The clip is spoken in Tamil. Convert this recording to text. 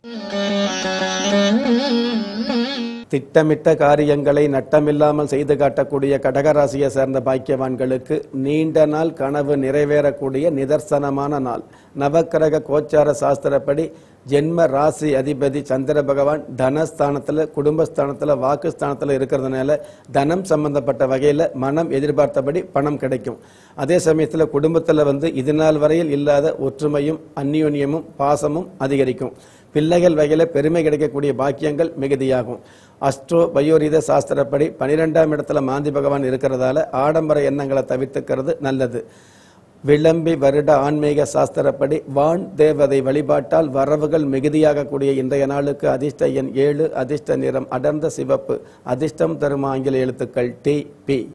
திட்டமிட்ட காரியங்களை நட்டமில்லாமல் செய்து காட்டக்கூடிய கடகராசியை சேர்ந்த பாக்கியவான்களுக்கு நீண்ட நாள் கனவு நிறைவேறக்கூடிய நிதர்சனமான நாள் நவக்கிரக கோச்சார சாஸ்திரப்படி ஜென்ம ராசி அதிபதி சந்திர பகவான் தனஸ்தானத்தில் குடும்பஸ்தானத்தில் வாக்குஸ்தானத்தில் இருக்கிறதுனால தனம் சம்பந்தப்பட்ட வகையில் மனம் எதிர்பார்த்தபடி பணம் கிடைக்கும் அதே சமயத்தில் குடும்பத்தில் வந்து இது நாள் வரையில் இல்லாத ஒற்றுமையும் அந்யோன்யமும் பாசமும் அதிகரிக்கும் பிள்ளைகள் வகையில் பெருமை கிடைக்கக்கூடிய பாக்கியங்கள் மிகுதியாகும் அஸ்ட்ரோ பயோரித சாஸ்திரப்படி பனிரெண்டாம் இடத்துல மாந்தி பகவான் இருக்கிறதால ஆடம்பர எண்ணங்களை தவிர்த்துக்கிறது நல்லது விளம்பி வருட ஆன்மீக சாஸ்திரப்படி வான் தேவதை வழிபாட்டால் வரவுகள் மிகுதியாகக்கூடிய இன்றைய நாளுக்கு அதிர்ஷ்ட எண் ஏழு அதிர்ஷ்ட நிறம் அடர்ந்த சிவப்பு அதிர்ஷ்டம் தரும் ஆங்கில எழுத்துக்கள் டி பி